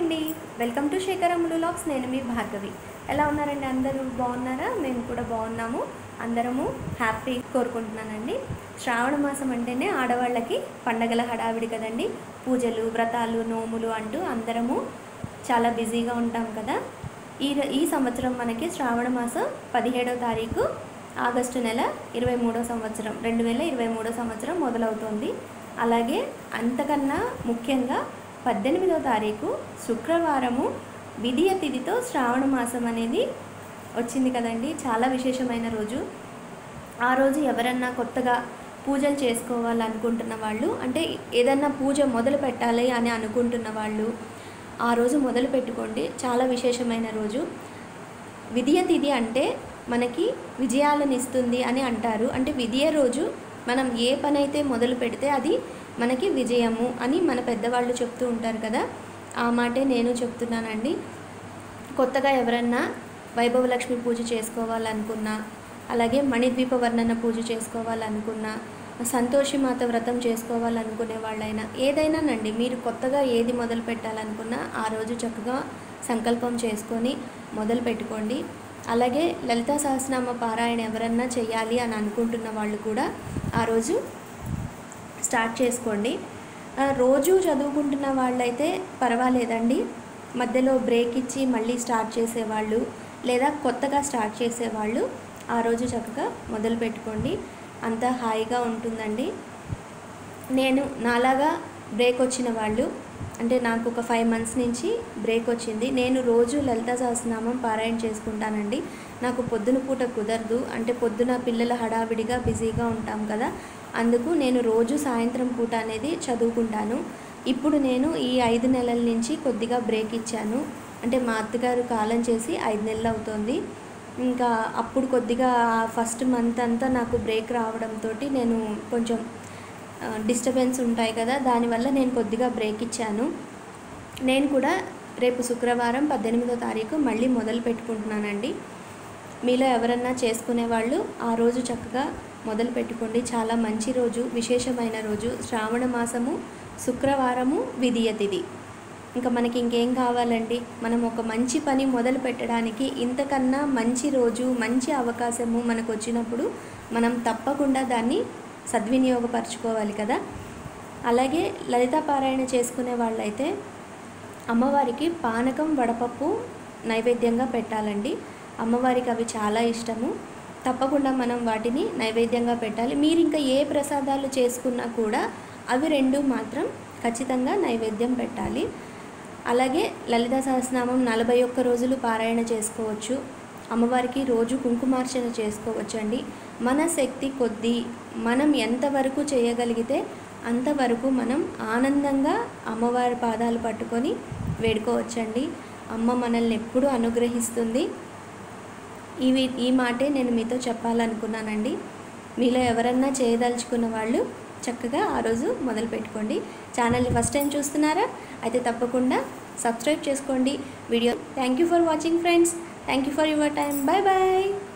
అండి welcome to శేఖరములు lakhs నేను మీ భార్గవి ఎలా ఉన్నారండి అందరూ బాగున్నారా మేము కూడా బాగున్నాము అందరము హ్యాపీ కోరుకుంటున్నానండి శ్రావణ మాసం అంటేనే ఆడవాళ్ళకి పండగల హడావిడి కదండి పూజలు వ్రతాలు నోములు అంటూ అందరము చాలా బిజీగా ఉంటాం కదా ఈ ర- ఈ సంవత్సరం మనకి శ్రావణ మాసం పదిహేడవ తారీఖు ఆగస్టు నెల ఇరవై మూడో సంవత్సరం రెండు వేల ఇరవై మూడో సంవత్సరం మొదలవుతోంది అలాగే అంతకన్నా ముఖ్యంగా పద్దెనిమిదో తారీఖు శుక్రవారము విధియ తిథితో శ్రావణ మాసం అనేది వచ్చింది కదండి చాలా విశేషమైన రోజు ఆ రోజు ఎవరన్నా కొత్తగా పూజలు చేసుకోవాలనుకుంటున్న వాళ్ళు అంటే ఏదన్నా పూజ మొదలు పెట్టాలి అని అనుకుంటున్న వాళ్ళు ఆ రోజు మొదలు పెట్టుకోండి చాలా విశేషమైన రోజు విధియ తిథి అంటే మనకి విజయాలను ఇస్తుంది అని అంటారు అంటే విధియ రోజు మనం ఏ పని అయితే మొదలు పెడితే అది మనకి విజయము అని మన పెద్దవాళ్ళు చెప్తూ ఉంటారు కదా ఆ మాటే నేను చెప్తున్నానండి కొత్తగా ఎవరన్నా వైభవలక్ష్మి పూజ చేసుకోవాలనుకున్నా అలాగే మణిద్వీప వర్ణన పూజ చేసుకోవాలనుకున్నా సంతోషిమాత వ్రతం చేసుకోవాలనుకునే వాళ్ళైనా ఏదైనానండి మీరు కొత్తగా ఏది మొదలు పెట్టాలనుకున్నా ఆ రోజు చక్కగా సంకల్పం చేసుకొని మొదలు పెట్టుకోండి అలాగే లలితా సహస్రనామ పారాయణ ఎవరన్నా చేయాలి అని అనుకుంటున్న వాళ్ళు కూడా ఆ రోజు స్టార్ట్ చేసుకోండి ఆ, రోజు చదువుకుంటున్న వాళ్ళైతే పర్వాలేదండి మధ్యలో బ్రేక్ ఇచ్చి మళ్ళీ స్టార్ట్ చేసేవాళ్ళు లేదా కొత్తగా స్టార్ట్ చేసేవాళ్ళు ఆ రోజు చక్కగా మొదలు పెట్టుకోండి అంత హాయిగా ఉంటుందండి నేను నాలాగా బ్రేక్ వచ్చిన వాళ్ళు అంటే నాకు ఒక ఫైవ్ మంత్స్ నుంచి బ్రేక్ వచ్చింది నేను రోజు లలిత సహస్రనామం పారాయణ చేసుకుంటానండి నాకు పొద్దున పూట కుదరదు అంటే పొద్దున పిల్లల హడావిడిగా బిజీగా ఉంటాం కదా అందుకు నేను రోజు సాయంత్రం పూట అనేది చదువుకుంటాను ఇప్పుడు నేను ఈ ఐదు నెలల నుంచి కొద్దిగా బ్రేక్ ఇచ్చాను అంటే మా అత్తగారు కాలం చేసి ఐదు నెలలు అవుతోంది ఇంకా అప్పుడు కొద్దిగా ఫస్ట్ మంత్ అంతా నాకు బ్రేక్ రావడంతో నేను కొంచెం డిస్టర్బెన్స్ ఉంటాయి కదా దానివల్ల నేను కొద్దిగా బ్రేక్ ఇచ్చాను నేను కూడా రేపు శుక్రవారం పద్దెనిమిదో తారీఖు మళ్ళీ మొదలు పెట్టుకుంటున్నానండి మీలో ఎవరన్నా చేసుకునే వాళ్ళు ఆ రోజు చక్కగా మొదలు పెట్టుకోండి చాలా మంచి రోజు విశేషమైన రోజు శ్రావణ మాసము శుక్రవారము విధియ తిథి ఇంకా మనకి ఇంకేం కావాలండి మనం ఒక మంచి పని మొదలు పెట్టడానికి ఇంతకన్నా మంచి రోజు మంచి అవకాశము మనకు వచ్చినప్పుడు మనం తప్పకుండా దాన్ని సద్వినియోగపరచుకోవాలి కదా అలాగే లలితా పారాయణ చేసుకునే వాళ్ళైతే అమ్మవారికి పానకం వడపప్పు నైవేద్యంగా పెట్టాలండి అమ్మవారికి అవి చాలా ఇష్టము తప్పకుండా మనం వాటిని నైవేద్యంగా పెట్టాలి మీరు ఇంకా ఏ ప్రసాదాలు చేసుకున్నా కూడా అవి రెండు మాత్రం ఖచ్చితంగా నైవేద్యం పెట్టాలి అలాగే లలిత సహస్రనామం నలభై ఒక్క రోజులు పారాయణ చేసుకోవచ్చు అమ్మవారికి రోజు కుంకుమార్చన చేసుకోవచ్చండి మన శక్తి కొద్దీ మనం ఎంతవరకు చేయగలిగితే అంతవరకు మనం ఆనందంగా అమ్మవారి పాదాలు పట్టుకొని వేడుకోవచ్చండి అమ్మ మనల్ని ఎప్పుడూ అనుగ్రహిస్తుంది ఇవి ఈ మాటే నేను మీతో చెప్పాలనుకున్నానండి మీలో ఎవరన్నా చేయదలుచుకున్న వాళ్ళు చక్కగా ఆ రోజు మొదలు పెట్టుకోండి ఛానల్ని ఫస్ట్ టైం చూస్తున్నారా అయితే తప్పకుండా సబ్స్క్రైబ్ చేసుకోండి video thank you for watching friends thank you for your time bye bye